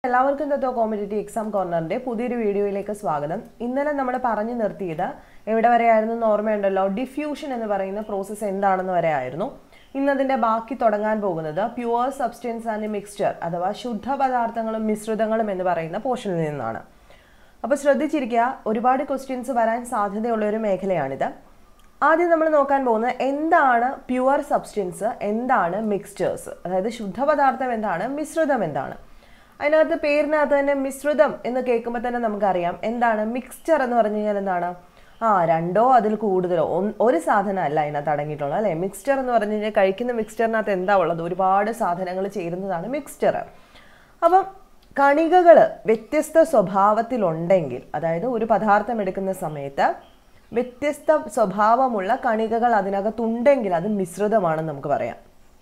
എല്ലാവർക്കും തത്വ competitive exam കോർണറിന്റെ പുതിയൊരു വീഡിയോയിലേക്ക് സ്വാഗതം ഇന്നലെ നമ്മൾ പറഞ്ഞു നിർത്തിയത് എവിടെ വരെയായിരുന്നു എന്ന് ഓർമ്മയുണ്ടല്ലോ ഡിഫ്യൂഷൻ എന്ന് പറയുന്ന പ്രോസസ്സ് എന്താണെന്ന് വരെ ആയിരുന്നു ഇന്നതിന്റെ ബാക്കി തുടങ്ങാൻ പോകുന്നത് പ്യുവർ സബ്സ്റ്റൻസ് ആൻഡ് മിക്സ്ചർ അഥവാ ശുദ്ധ പദാർത്ഥങ്ങളും മിശ്രിതങ്ങളും എന്ന് പറയുന്ന പോർഷനിൽ നിന്നാണ് അപ്പോൾ ശ്രദ്ധിച്ചിരിക്കുക ഒരുപാട് ക്വസ്റ്റ്യൻസ് വരാൻ സാധ്യതയുള്ള ഒരു മേഖലയാണിത് ആദ്യം നമ്മൾ നോക്കാൻ പോകുന്നത് എന്താണ് പ്യുവർ സബ്സ്റ്റൻസ് എന്താണ് മിക്സ്ചേഴ്സ് അതായത് ശുദ്ധപദാർത്ഥം എന്താണ് മിശ്രിതം എന്താണ് അതിനകത്ത് പേരിനകത്ത് തന്നെ മിശ്രിതം എന്ന് കേൾക്കുമ്പോൾ തന്നെ നമുക്കറിയാം എന്താണ് മിക്സ്ചർ എന്ന് പറഞ്ഞു കഴിഞ്ഞാൽ എന്താണ് ആ രണ്ടോ അതിൽ കൂടുതലോ ഒന്ന് ഒരു സാധനം അല്ല അതിനകത്ത് അടങ്ങിയിട്ടുള്ളത് അല്ലേ മിക്സ്ചർ എന്ന് പറഞ്ഞു കഴിഞ്ഞാൽ കഴിക്കുന്ന മിക്സ്ചറിനകത്ത് എന്താ ഉള്ളത് ഒരുപാട് സാധനങ്ങൾ ചേരുന്നതാണ് മിക്സ്ചർ അപ്പം കണികകൾ വ്യത്യസ്ത സ്വഭാവത്തിലുണ്ടെങ്കിൽ അതായത് ഒരു പദാർത്ഥം എടുക്കുന്ന സമയത്ത് വ്യത്യസ്ത സ്വഭാവമുള്ള കണികകൾ അതിനകത്തുണ്ടെങ്കിൽ അത് മിശ്രിതമാണെന്ന് നമുക്ക് പറയാം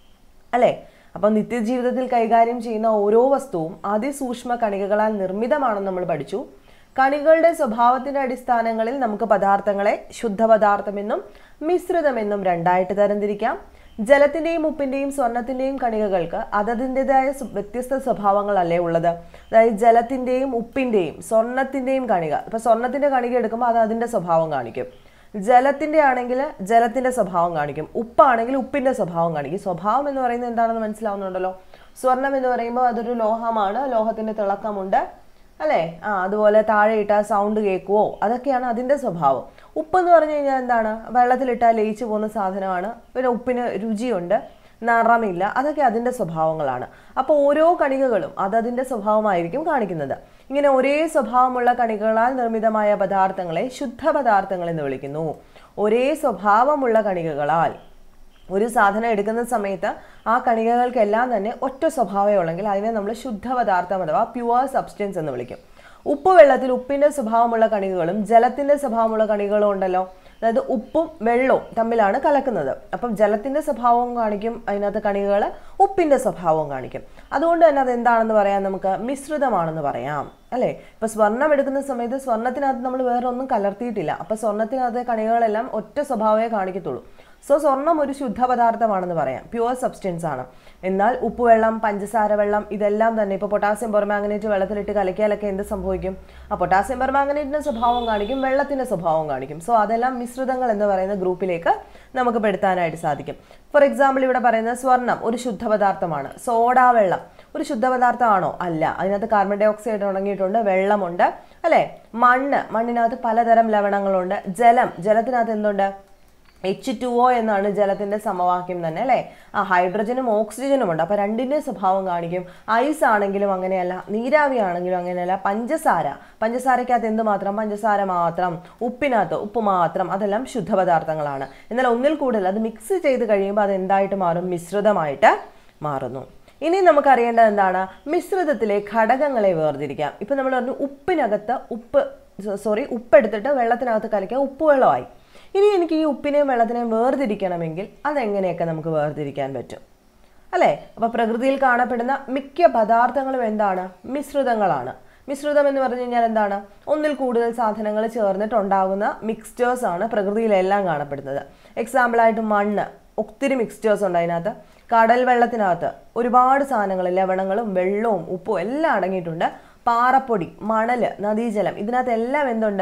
അല്ലേ അപ്പം നിത്യജീവിതത്തിൽ കൈകാര്യം ചെയ്യുന്ന ഓരോ വസ്തുവും അതിസൂക്ഷ്മ കണികകളാൽ നിർമ്മിതമാണെന്ന് നമ്മൾ പഠിച്ചു കണികളുടെ സ്വഭാവത്തിന്റെ അടിസ്ഥാനങ്ങളിൽ നമുക്ക് പദാർത്ഥങ്ങളെ ശുദ്ധപദാർത്ഥമെന്നും മിശ്രിതമെന്നും രണ്ടായിട്ട് തരംതിരിക്കാം ജലത്തിന്റെയും ഉപ്പിന്റെയും സ്വർണത്തിന്റെയും കണികകൾക്ക് അതതിൻ്റെതായ വ്യത്യസ്ത സ്വഭാവങ്ങളല്ലേ ഉള്ളത് അതായത് ജലത്തിന്റെയും ഉപ്പിന്റെയും സ്വർണത്തിന്റെയും കണിക ഇപ്പൊ സ്വർണത്തിന്റെ കണിക എടുക്കുമ്പോൾ അത് അതിന്റെ സ്വഭാവം കാണിക്കും ജലത്തിന്റെ ആണെങ്കിൽ ജലത്തിന്റെ സ്വഭാവം കാണിക്കും ഉപ്പാണെങ്കിൽ ഉപ്പിന്റെ സ്വഭാവം കാണിക്കും സ്വഭാവം എന്ന് പറയുന്നത് എന്താണെന്ന് മനസ്സിലാവുന്നുണ്ടല്ലോ സ്വർണം എന്ന് പറയുമ്പോൾ അതൊരു ലോഹമാണ് ലോഹത്തിന്റെ തിളക്കമുണ്ട് അല്ലേ ആ അതുപോലെ താഴെ ഇട്ടാൽ സൗണ്ട് കേൾക്കുവോ അതൊക്കെയാണ് അതിന്റെ സ്വഭാവം ഉപ്പ് എന്ന് പറഞ്ഞു കഴിഞ്ഞാൽ എന്താണ് വെള്ളത്തിലിട്ടാൽ ലയിച്ചു പോകുന്ന സാധനമാണ് പിന്നെ ഉപ്പിന് രുചിയുണ്ട് നിറമില്ല അതൊക്കെ അതിൻ്റെ സ്വഭാവങ്ങളാണ് അപ്പോൾ ഓരോ കണികകളും അതതിൻ്റെ സ്വഭാവമായിരിക്കും കാണിക്കുന്നത് ഇങ്ങനെ ഒരേ സ്വഭാവമുള്ള കണികകളാൽ നിർമ്മിതമായ പദാർത്ഥങ്ങളെ ശുദ്ധ പദാർത്ഥങ്ങൾ എന്ന് വിളിക്കുന്നു ഒരേ സ്വഭാവമുള്ള കണികകളാൽ ഒരു സാധനം എടുക്കുന്ന സമയത്ത് ആ കണികകൾക്കെല്ലാം തന്നെ ഒറ്റ സ്വഭാവമേ ഉള്ളെങ്കിൽ അതിനെ നമ്മൾ ശുദ്ധ പദാർത്ഥം അഥവാ പ്യുവർ സബ്സ്റ്റൻസ് എന്ന് വിളിക്കും ഉപ്പ് വെള്ളത്തിൽ ഉപ്പിന്റെ സ്വഭാവമുള്ള കണികകളും ജലത്തിന്റെ സ്വഭാവമുള്ള കണികകളും ഉണ്ടല്ലോ അതായത് ഉപ്പും വെള്ളവും തമ്മിലാണ് കലക്കുന്നത് അപ്പം ജലത്തിന്റെ സ്വഭാവവും കാണിക്കും അതിനകത്ത് കണികകൾ ഉപ്പിന്റെ സ്വഭാവവും കാണിക്കും അതുകൊണ്ട് തന്നെ അത് എന്താണെന്ന് പറയാം നമുക്ക് മിശ്രിതമാണെന്ന് പറയാം അല്ലേ ഇപ്പൊ സ്വർണം എടുക്കുന്ന സമയത്ത് സ്വർണത്തിനകത്ത് നമ്മൾ വേറെ ഒന്നും കലർത്തിയിട്ടില്ല അപ്പൊ സ്വർണത്തിനകത്ത് കണികകളെല്ലാം ഒറ്റ സ്വഭാവമേ കാണിക്കത്തുള്ളൂ സോ സ്വർണം ഒരു ശുദ്ധ പദാർത്ഥമാണെന്ന് പറയാം പ്യുവർ സബ്സ്റ്റൻസ് ആണ് എന്നാൽ ഉപ്പുവെള്ളം പഞ്ചസാര വെള്ളം ഇതെല്ലാം തന്നെ ഇപ്പോൾ പൊട്ടാസ്യം പെർമാംഗനേറ്റ് വെള്ളത്തിലിട്ട് കലക്കിയാലൊക്കെ എന്ത് സംഭവിക്കും ആ പൊട്ടാസ്യം പെർമാംഗനേറ്റിന്റെ സ്വഭാവം കാണിക്കും വെള്ളത്തിന്റെ സ്വഭാവം കാണിക്കും സോ അതെല്ലാം മിശ്രിതങ്ങൾ എന്ന് പറയുന്ന ഗ്രൂപ്പിലേക്ക് നമുക്ക് പെടുത്താനായിട്ട് സാധിക്കും ഫോർ എക്സാമ്പിൾ ഇവിടെ പറയുന്നത് സ്വർണം ഒരു ശുദ്ധ പദാർത്ഥമാണ് സോഡാ വെള്ളം ഒരു ശുദ്ധ പദാർത്ഥമാണോ അല്ല അതിനകത്ത് കാർബൺ ഡൈ ഓക്സൈഡ് അടങ്ങിയിട്ടുണ്ട് വെള്ളമുണ്ട് അല്ലേ മണ്ണ് മണ്ണിനകത്ത് പലതരം ലവണങ്ങളുണ്ട് ജലം ജലത്തിനകത്ത് എന്തുണ്ട് എച്ച് ടു ഒ എന്നാണ് ജലത്തിന്റെ സമവാക്യം തന്നെ അല്ലേ ആ ഹൈഡ്രജനും ഓക്സിജനും ഉണ്ട് അപ്പൊ രണ്ടിന്റെ സ്വഭാവം കാണിക്കും ഐസ് ആണെങ്കിലും അങ്ങനെയല്ല നീരാവി ആണെങ്കിലും അങ്ങനെയല്ല പഞ്ചസാര പഞ്ചസാരക്കകത്ത് എന്ത് മാത്രം പഞ്ചസാര മാത്രം ഉപ്പിനകത്ത് ഉപ്പ് മാത്രം അതെല്ലാം ശുദ്ധപദാർത്ഥങ്ങളാണ് എന്നാൽ ഒന്നിൽ കൂടുതൽ അത് മിക്സ് ചെയ്ത് കഴിയുമ്പോൾ അത് എന്തായിട്ട് മാറും മിശ്രിതമായിട്ട് മാറുന്നു ഇനി നമുക്കറിയേണ്ടത് എന്താണ് മിശ്രിതത്തിലെ ഘടകങ്ങളെ വേർതിരിക്കാം ഇപ്പൊ നമ്മൾ പറഞ്ഞു ഉപ്പിനകത്ത് ഉപ്പ് സോറി ഉപ്പെടുത്തിട്ട് വെള്ളത്തിനകത്ത് കലക്കിയ ഉപ്പ് വെള്ളമായി ഇനി എനിക്ക് ഈ ഉപ്പിനെയും വെള്ളത്തിനെയും വേർതിരിക്കണമെങ്കിൽ അതെങ്ങനെയൊക്കെ നമുക്ക് വേർതിരിക്കാൻ പറ്റും അല്ലേ അപ്പൊ പ്രകൃതിയിൽ കാണപ്പെടുന്ന മിക്ക പദാർത്ഥങ്ങളും എന്താണ് മിശ്രിതങ്ങളാണ് മിശ്രിതം എന്ന് പറഞ്ഞു കഴിഞ്ഞാൽ എന്താണ് ഒന്നിൽ കൂടുതൽ സാധനങ്ങൾ ചേർന്നിട്ടുണ്ടാകുന്ന മിക്സ്ചേഴ്സ് ആണ് പ്രകൃതിയിലെല്ലാം കാണപ്പെടുന്നത് എക്സാമ്പിളായിട്ട് മണ്ണ് ഒത്തിരി മിക്സ്ചേഴ്സ് ഉണ്ട് അതിനകത്ത് കടൽ വെള്ളത്തിനകത്ത് ഒരുപാട് സാധനങ്ങൾ ലവണങ്ങളും വെള്ളവും ഉപ്പും എല്ലാം അടങ്ങിയിട്ടുണ്ട് പാറപ്പൊടി മണല് നദീജലം ഇതിനകത്ത് എല്ലാം എന്തുണ്ട്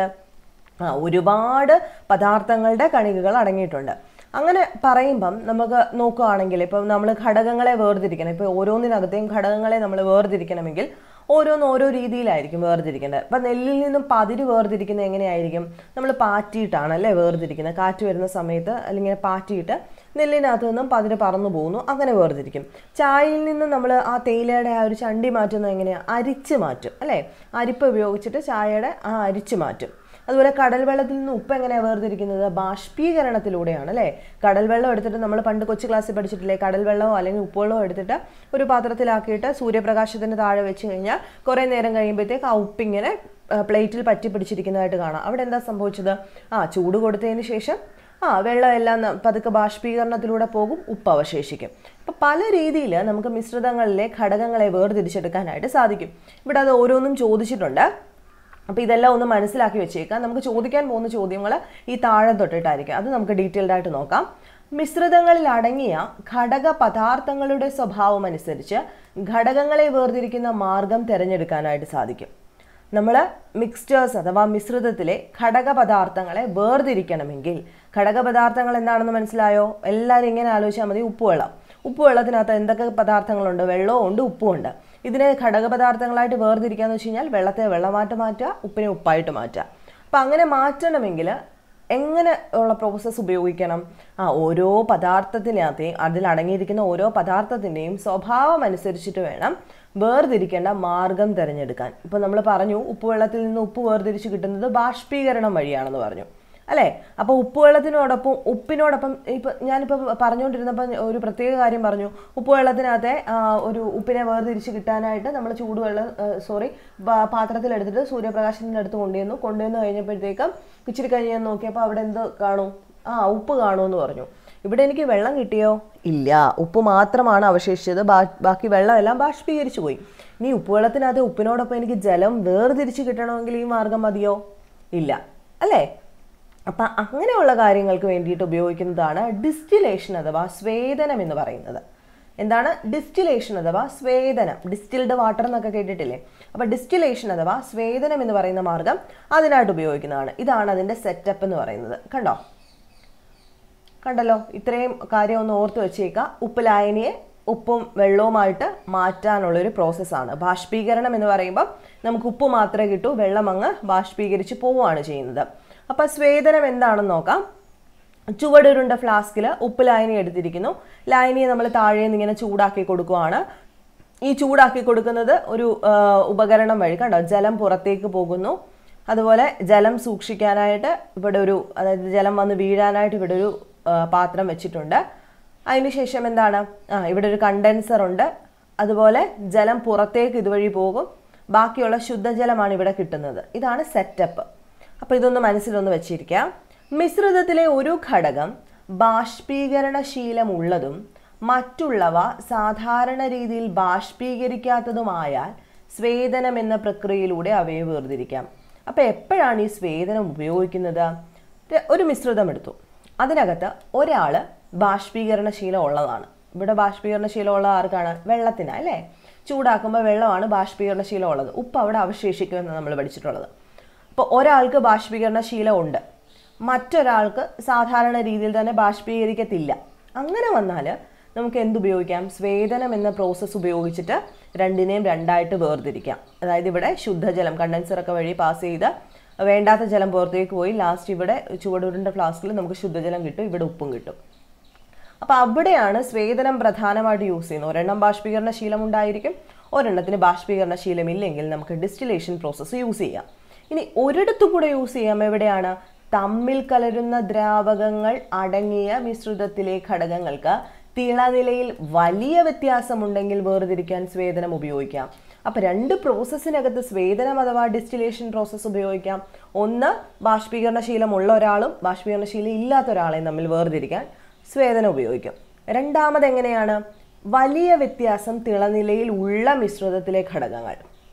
ആ ഒരുപാട് പദാർത്ഥങ്ങളുടെ കണികകൾ അടങ്ങിയിട്ടുണ്ട് അങ്ങനെ പറയുമ്പം നമുക്ക് നോക്കുകയാണെങ്കിൽ ഇപ്പം നമ്മൾ ഘടകങ്ങളെ വേർതിരിക്കണം ഇപ്പോൾ ഓരോന്നിനകത്തെയും ഘടകങ്ങളെ നമ്മൾ വേർതിരിക്കണമെങ്കിൽ ഓരോന്ന് ഓരോ രീതിയിലായിരിക്കും വേർതിരിക്കേണ്ടത് ഇപ്പം നെല്ലിൽ നിന്നും പതിര് വേർതിരിക്കുന്നത് എങ്ങനെയായിരിക്കും നമ്മൾ പാറ്റിയിട്ടാണ് അല്ലേ വേർതിരിക്കുന്നത് കാറ്റ് വരുന്ന സമയത്ത് അല്ലെങ്കിൽ പാറ്റിയിട്ട് നെല്ലിനകത്ത് നിന്നും പതിര് പറന്നു പോകുന്നു അങ്ങനെ വേർതിരിക്കും ചായയിൽ നിന്ന് നമ്മൾ ആ തേയിലയുടെ ആ ഒരു ചണ്ടി മാറ്റുന്നത് എങ്ങനെയാണ് അരിച്ച് മാറ്റും അല്ലേ അരിപ്പ് ഉപയോഗിച്ചിട്ട് ചായയുടെ ആ അരിച്ച് മാറ്റും അതുപോലെ കടൽ വെള്ളത്തിൽ നിന്ന് ഉപ്പ് എങ്ങനെയാണ് വേർതിരിക്കുന്നത് ബാഷ്പീകരണത്തിലൂടെയാണ് അല്ലേ കടൽ വെള്ളം എടുത്തിട്ട് നമ്മൾ പണ്ട് കൊച്ചു ക്ലാസ്സിൽ പഠിച്ചിട്ടില്ലേ കടൽ വെള്ളമോ അല്ലെങ്കിൽ ഉപ്പുവെള്ളമോ എടുത്തിട്ട് ഒരു പാത്രത്തിലാക്കിയിട്ട് സൂര്യപ്രകാശത്തിന് താഴെ വെച്ച് കഴിഞ്ഞാൽ കുറേ നേരം കഴിയുമ്പോഴത്തേക്ക് ആ ഉപ്പിങ്ങനെ പ്ലേറ്റിൽ പറ്റി പിടിച്ചിരിക്കുന്നതായിട്ട് കാണാം അവിടെ എന്താ സംഭവിച്ചത് ആ ചൂട് കൊടുത്തതിന് ശേഷം ആ വെള്ളം എല്ലാം പതുക്കെ ബാഷ്പീകരണത്തിലൂടെ പോകും ഉപ്പ് അവശേഷിക്കും അപ്പം പല രീതിയിൽ നമുക്ക് മിശ്രിതങ്ങളിലെ ഘടകങ്ങളെ വേർതിരിച്ചെടുക്കാനായിട്ട് സാധിക്കും ഇവിടെ അത് ഓരോന്നും ചോദിച്ചിട്ടുണ്ട് അപ്പോൾ ഇതെല്ലാം ഒന്ന് മനസ്സിലാക്കി വെച്ചേക്കാം നമുക്ക് ചോദിക്കാൻ പോകുന്ന ചോദ്യങ്ങൾ ഈ താഴെ തൊട്ടിട്ടായിരിക്കും അത് നമുക്ക് ഡീറ്റെയിൽഡ് ആയിട്ട് നോക്കാം മിശ്രിതങ്ങളിൽ അടങ്ങിയ ഘടക പദാർത്ഥങ്ങളുടെ സ്വഭാവം അനുസരിച്ച് ഘടകങ്ങളെ വേർതിരിക്കുന്ന മാർഗം തിരഞ്ഞെടുക്കാനായിട്ട് സാധിക്കും നമ്മൾ മിക്സ്ചേഴ്സ് അഥവാ മിശ്രിതത്തിലെ ഘടക പദാർത്ഥങ്ങളെ വേർതിരിക്കണമെങ്കിൽ ഘടക പദാർത്ഥങ്ങൾ എന്താണെന്ന് മനസ്സിലായോ എല്ലാവരും ഇങ്ങനെ ആലോചിച്ചാൽ മതി ഉപ്പുവെള്ളം ഉപ്പുവെള്ളത്തിനകത്ത് എന്തൊക്കെ പദാർത്ഥങ്ങളുണ്ട് വെള്ളവും ഉണ്ട് ഉപ്പും ഉണ്ട് ഇതിനെ ഘടക പദാർത്ഥങ്ങളായിട്ട് വേർതിരിക്കാന്ന് വെച്ച് കഴിഞ്ഞാൽ വെള്ളത്തെ വെള്ളമായിട്ട് മാറ്റുക ഉപ്പിനെ ഉപ്പായിട്ട് മാറ്റുക അപ്പം അങ്ങനെ മാറ്റണമെങ്കിൽ എങ്ങനെ ഉള്ള പ്രോസസ്സ് ഉപയോഗിക്കണം ആ ഓരോ പദാർത്ഥത്തിനകത്തെയും അതിൽ അടങ്ങിയിരിക്കുന്ന ഓരോ പദാർത്ഥത്തിൻ്റെയും സ്വഭാവം അനുസരിച്ചിട്ട് വേണം വേർതിരിക്കേണ്ട മാർഗം തിരഞ്ഞെടുക്കാൻ ഇപ്പം നമ്മൾ പറഞ്ഞു ഉപ്പുവെള്ളത്തിൽ നിന്ന് ഉപ്പ് വേർതിരിച്ച് കിട്ടുന്നത് ബാഷ്പീകരണം വഴിയാണെന്ന് പറഞ്ഞു അല്ലേ അപ്പോൾ ഉപ്പുവെള്ളത്തിനോടൊപ്പം ഉപ്പിനോടൊപ്പം ഇപ്പം ഞാനിപ്പോൾ പറഞ്ഞുകൊണ്ടിരുന്നപ്പോൾ ഒരു പ്രത്യേക കാര്യം പറഞ്ഞു ഉപ്പുവെള്ളത്തിനകത്തെ ആ, ഒരു ഉപ്പിനെ വേർതിരിച്ച് കിട്ടാനായിട്ട് നമ്മൾ ചൂടുവെള്ളം സോറി പാത്രത്തിലെടുത്തിട്ട് സൂര്യപ്രകാശത്തിൻ്റെ അടുത്ത് കൊണ്ടുവന്നു കൊണ്ടുവന്ന് കഴിഞ്ഞപ്പോഴത്തേക്കും ഇച്ചിരി കഴിഞ്ഞ് ഞാൻ നോക്കിയപ്പോൾ അവിടെ എന്ത് കാണും ആ ഉപ്പ് കാണുമെന്ന് പറഞ്ഞു ഇവിടെ എനിക്ക് വെള്ളം കിട്ടിയോ ഇല്ല ഉപ്പ് മാത്രമാണ് അവശേഷിച്ചത് ബാ- ബാക്കി വെള്ളമെല്ലാം ബാഷ്പീകരിച്ചു പോയി ഇനി ഉപ്പുവെള്ളത്തിനകത്ത് ഉപ്പിനോടൊപ്പം എനിക്ക് ജലം വേർതിരിച്ച് കിട്ടണമെങ്കിൽ ഈ മാർഗം മതിയോ ഇല്ല അല്ലേ അപ്പം അങ്ങനെയുള്ള കാര്യങ്ങൾക്ക് വേണ്ടിയിട്ട് ഉപയോഗിക്കുന്നതാണ് ഡിസ്റ്റിലേഷൻ അഥവാ സ്വേദനം എന്ന് പറയുന്നത് എന്താണ് ഡിസ്റ്റിലേഷൻ അഥവാ സ്വേദനം ഡിസ്റ്റിൽഡ് വാട്ടർ എന്നൊക്കെ കേട്ടിട്ടില്ലേ അപ്പോൾ ഡിസ്റ്റിലേഷൻ അഥവാ സ്വേദനം എന്ന് പറയുന്ന മാർഗം അതിനായിട്ട് ഉപയോഗിക്കുന്നതാണ് ഇതാണ് അതിൻ്റെ സെറ്റപ്പ് എന്ന് പറയുന്നത് കണ്ടോ കണ്ടല്ലോ ഇത്രയും കാര്യം ഒന്ന് ഓർത്ത് വെച്ചേക്കുക ഉപ്പ് ലായനിയെ ഉപ്പും വെള്ളവുമായിട്ട് മാറ്റാനുള്ളൊരു പ്രോസസ്സാണ് ബാഷ്പീകരണം എന്ന് പറയുമ്പോൾ നമുക്ക് ഉപ്പ് മാത്രമേ കിട്ടൂ വെള്ളം അങ്ങ് ബാഷ്പീകരിച്ച് പോവുകയാണ് ചെയ്യുന്നത് അപ്പോൾ സ്വേദനം എന്താണെന്ന് നോക്കാം ചുവടുരുണ്ട ഫ്ലാസ്കിൽ ഉപ്പ് ലായനി എടുത്തിരിക്കുന്നു ലായനിയെ നമ്മൾ താഴെ നിന്ന് ഇങ്ങനെ ചൂടാക്കി കൊടുക്കുവാണ് ഈ ചൂടാക്കി കൊടുക്കുന്നത് ഒരു ആ, ഉപകരണം വഴി കണ്ടോ ജലം പുറത്തേക്ക് പോകുന്നു അതുപോലെ ജലം സൂക്ഷിക്കാനായിട്ട് ഇവിടെ ഒരു അതായത് ജലം വന്ന് വീഴാനായിട്ട് ഇവിടെ ഒരു ആ, പാത്രം വെച്ചിട്ടുണ്ട് അതിനുശേഷം എന്താണ് ആ ഇവിടെ ഒരു കണ്ടൻസർ ഉണ്ട് അതുപോലെ ജലം പുറത്തേക്ക് ഇതുവഴി പോകും ബാക്കിയുള്ള ശുദ്ധജലമാണ് ഇവിടെ കിട്ടുന്നത് ഇതാണ് സെറ്റപ്പ് അപ്പോൾ ഇതൊന്ന് മനസ്സിലൊന്ന് വെച്ചിരിക്കാം മിശ്രിതത്തിലെ ഒരു ഘടകം ബാഷ്പീകരണശീലമുള്ളതും മറ്റുള്ളവ സാധാരണ രീതിയിൽ ബാഷ്പീകരിക്കാത്തതുമായാൽ സ്വേദനം എന്ന പ്രക്രിയയിലൂടെ അവയെ വേർതിരിക്കാം അപ്പോൾ എപ്പോഴാണ് ഈ സ്വേദനം ഉപയോഗിക്കുന്നത് ര- ഒരു മിശ്രിതം എടുത്തു അതിനകത്ത് ഒരാൾ ബാഷ്പീകരണശീലം ഉള്ളതാണ് ഇവിടെ ബാഷ്പീകരണശീലം ഉള്ള ആർക്കാണ് വെള്ളത്തിന് അല്ലേ ചൂടാക്കുമ്പോൾ വെള്ളമാണ് ബാഷ്പീകരണശീലം ഉള്ളത് ഉപ്പ് അവിടെ അവശേഷിക്കുമെന്ന് നമ്മൾ പഠിച്ചിട്ടുള്ളത് അപ്പോൾ ഒരാൾക്ക് ബാഷ്പീകരണ ശീലമുണ്ട് മറ്റൊരാൾക്ക് സാധാരണ രീതിയിൽ തന്നെ ബാഷ്പീകരിക്കത്തില്ല അങ്ങനെ വന്നാൽ നമുക്ക് എന്തുപയോഗിക്കാം സ്വേദനം എന്ന പ്രോസസ്സ് ഉപയോഗിച്ചിട്ട് രണ്ടിനെയും രണ്ടായിട്ട് വേർതിരിക്കാം അതായത് ഇവിടെ ശുദ്ധജലം കണ്ടൻസറൊക്കെ വഴി പാസ് ചെയ്ത് വേണ്ടാത്ത ജലം പുറത്തേക്ക് പോയി ലാസ്റ്റ് ഇവിടെ ചുവടുരുണ്ട ഫ്ലാസ്കിൽ നമുക്ക് ശുദ്ധജലം കിട്ടും ഇവിടെ ഉപ്പും കിട്ടും അപ്പോൾ അവിടെയാണ് സ്വേദനം പ്രധാനമായിട്ട് യൂസ് ചെയ്യുന്നത് ഒരെണ്ണം ബാഷ്പീകരണ ശീലം ഉണ്ടായിരിക്കും ഒരെണ്ണത്തിന് ബാഷ്പീകരണ ശീലമില്ലെങ്കിൽ നമുക്ക് ഡിസ്റ്റിലേഷൻ പ്രോസസ്സ് യൂസ് ചെയ്യാം ഇനി ഒരിടത്തു കൂടെ യൂസ് ചെയ്യാം എവിടെയാണ് തമ്മിൽ കലരുന്ന ദ്രാവകങ്ങൾ അടങ്ങിയ മിശ്രിതത്തിലെ ഘടകങ്ങൾക്ക് തിളനിലയിൽ വലിയ വ്യത്യാസമുണ്ടെങ്കിൽ വേർതിരിക്കാൻ സ്വേദനം ഉപയോഗിക്കാം അപ്പോൾ രണ്ട് പ്രോസസ്സിനകത്ത് സ്വേദനം അഥവാ ഡിസ്റ്റിലേഷൻ പ്രോസസ്സ് ഉപയോഗിക്കാം ഒന്ന് ബാഷ്പീകരണ ശീലമുള്ള ഒരാളും ബാഷ്പീകരണ ശീലം ഇല്ലാത്ത ഒരാളെയും തമ്മിൽ വേർതിരിക്കാൻ സ്വേദനം ഉപയോഗിക്കും രണ്ടാമത് എങ്ങനെയാണ് വലിയ വ്യത്യാസം തിളനിലയിൽ ഉള്ള മിശ്രിതത്തിലെ ഘടകങ്ങൾ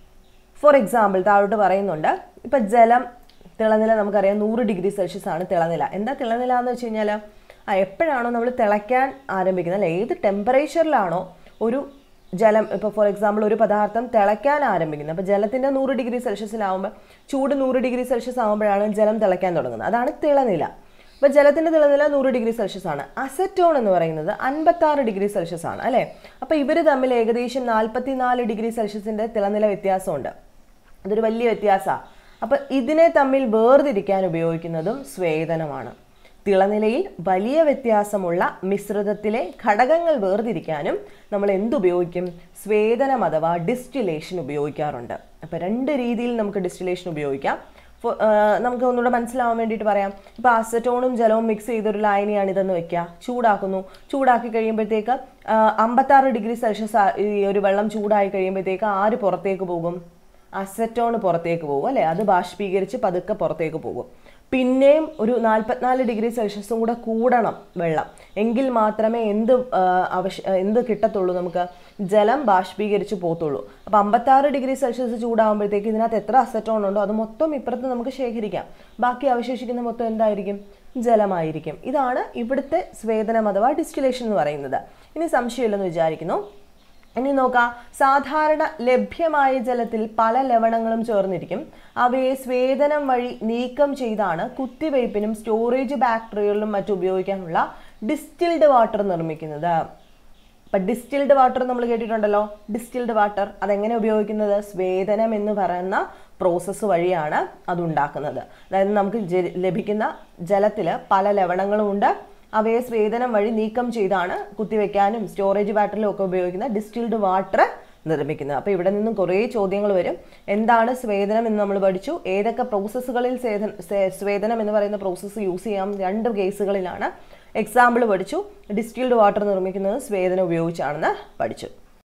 ഫോർ എക്സാമ്പിൾ താഴോട്ട് പറയുന്നുണ്ട് ഇപ്പം ജലം തിളനില നമുക്കറിയാം നൂറ് ഡിഗ്രി സെൽഷ്യസ് ആണ് തിളനില എന്താ തിളനില എന്ന് വെച്ച് കഴിഞ്ഞാൽ ആ എപ്പോഴാണോ നമ്മൾ തിളയ്ക്കാൻ ആരംഭിക്കുന്നത് അല്ലെ ഏത് ടെമ്പറേച്ചറിലാണോ ഒരു ജലം ഇപ്പോൾ ഫോർ എക്സാമ്പിൾ ഒരു പദാർത്ഥം തിളയ്ക്കാൻ ആരംഭിക്കുന്നത് അപ്പോൾ ജലത്തിൻ്റെ നൂറ് ഡിഗ്രി സെൽഷ്യസിലാവുമ്പോൾ ചൂട് നൂറ് ഡിഗ്രി സെൽഷ്യസ് ആകുമ്പോഴാണ് ജലം തിളയ്ക്കാൻ തുടങ്ങുന്നത് അതാണ് തിളനില അപ്പോൾ ജലത്തിൻ്റെ തിളനില നൂറ് ഡിഗ്രി സെൽഷ്യസ് ആണ് അസറ്റോൺ എന്ന് പറയുന്നത് അൻപത്താറ് ഡിഗ്രി സെൽഷ്യസ് ആണ് അല്ലേ അപ്പോൾ ഇവർ തമ്മിൽ ഏകദേശം നാൽപ്പത്തി നാല് ഡിഗ്രി സെൽഷ്യസിൻ്റെ തിളനില വ്യത്യാസമുണ്ട് അതൊരു വലിയ വ്യത്യാസമാണ് അപ്പോൾ ഇതിനെ തമ്മിൽ വേർതിരിക്കാൻ ഉപയോഗിക്കുന്നതും സ്വേദനമാണ് തിളനിലയിൽ വലിയ വ്യത്യാസമുള്ള മിശ്രിതത്തിലെ ഘടകങ്ങൾ വേർതിരിക്കാനും നമ്മൾ എന്തുപയോഗിക്കും സ്വേദനം അഥവാ ഡിസ്റ്റിലേഷൻ ഉപയോഗിക്കാറുണ്ട് അപ്പോൾ രണ്ട് രീതിയിൽ നമുക്ക് ഡിസ്റ്റിലേഷൻ ഉപയോഗിക്കാം ഫോ- ആ, നമുക്ക് ഒന്നുകൂടെ മനസ്സിലാവാൻ വേണ്ടിയിട്ട് പറയാം ഇപ്പോൾ അസറ്റോണും ജലവും മിക്സ് ചെയ്തൊരു ലായനിയാണ് ഇതെന്ന് വെക്കുക ചൂടാക്കുന്നു ചൂടാക്കി കഴിയുമ്പോഴത്തേക്ക് അമ്പത്താറ് ഡിഗ്രി സെൽഷ്യസ് ആ- ഈ ഒരു വെള്ളം ചൂടായി കഴിയുമ്പോഴത്തേക്ക് ആര് പുറത്തേക്ക് പോകും അസറ്റോൺ പുറത്തേക്ക് പോകും അല്ലേ അത് ബാഷ്പീകരിച്ച് പതുക്കെ പുറത്തേക്ക് പോകും പിന്നെയും ഒരു നാൽപ്പത്തിനാല് ഡിഗ്രി സെൽഷ്യസും കൂടെ കൂടണം വെള്ളം എങ്കിൽ മാത്രമേ എന്ത് ആ, ആവശ്യ എന്ത് കിട്ടത്തുള്ളൂ നമുക്ക് ജലം ബാഷ്പീകരിച്ച് പോത്തുള്ളൂ അപ്പോൾ അമ്പത്താറ് ഡിഗ്രി സെൽഷ്യസ് ചൂടാകുമ്പോഴത്തേക്ക് ഇതിനകത്ത് എത്ര അസറ്റോൺ ഉണ്ടോ അത് മൊത്തം ഇപ്പുറത്ത് നമുക്ക് ശേഖരിക്കാം ബാക്കി അവശേഷിക്കുന്ന മൊത്തം എന്തായിരിക്കും ജലമായിരിക്കും ഇതാണ് ഇവിടുത്തെ സ്വേദനം അഥവാ ഡിസ്റ്റിലേഷൻ എന്ന് പറയുന്നത് ഇനി സംശയമില്ലെന്ന് വിചാരിക്കുന്നു ഇനി നോക്കാം സാധാരണ ലഭ്യമായ ജലത്തിൽ പല ലവണങ്ങളും ചേർന്നിരിക്കും അവയെ സ്വേദനം വഴി നീക്കം ചെയ്താണ് കുത്തിവയ്പ്പിനും സ്റ്റോറേജ് ബാക്ടറികളിലും മറ്റും ഉപയോഗിക്കാനുള്ള ഡിസ്റ്റിൽഡ് വാട്ടർ നിർമ്മിക്കുന്നത് അപ്പം ഡിസ്റ്റിൽഡ് വാട്ടർ നമ്മൾ കേട്ടിട്ടുണ്ടല്ലോ ഡിസ്റ്റിൽഡ് വാട്ടർ അതെങ്ങനെ ഉപയോഗിക്കുന്നത് സ്വേദനം എന്ന് പറയുന്ന പ്രോസസ്സ് വഴിയാണ് അത് ഉണ്ടാക്കുന്നത് അതായത് നമുക്ക് ജ- ലഭിക്കുന്ന ജലത്തിൽ പല ലവണങ്ങളും ഉണ്ട് അവയെ സ്വേദനം വഴി നീക്കം ചെയ്താണ് കുത്തിവെക്കാനും സ്റ്റോറേജ് ബാറ്ററിലും ഒക്കെ ഉപയോഗിക്കുന്ന ഡിസ്റ്റിൽഡ് വാട്ടർ നിർമ്മിക്കുന്നത് അപ്പോൾ ഇവിടെ നിന്നും കുറേ ചോദ്യങ്ങൾ വരും എന്താണ് സ്വേദനം എന്ന് നമ്മൾ പഠിച്ചു ഏതൊക്കെ പ്രോസസ്സുകളിൽ സേദന സേ- സ്വേദനം എന്ന് പറയുന്ന പ്രോസസ്സ് യൂസ് ചെയ്യാം രണ്ട് കേസുകളിലാണ് എക്സാമ്പിൾ പഠിച്ചു ഡിസ്റ്റിൽഡ് വാട്ടർ നിർമ്മിക്കുന്നത് സ്വേദനം ഉപയോഗിച്ചാണെന്ന് പഠിച്ചു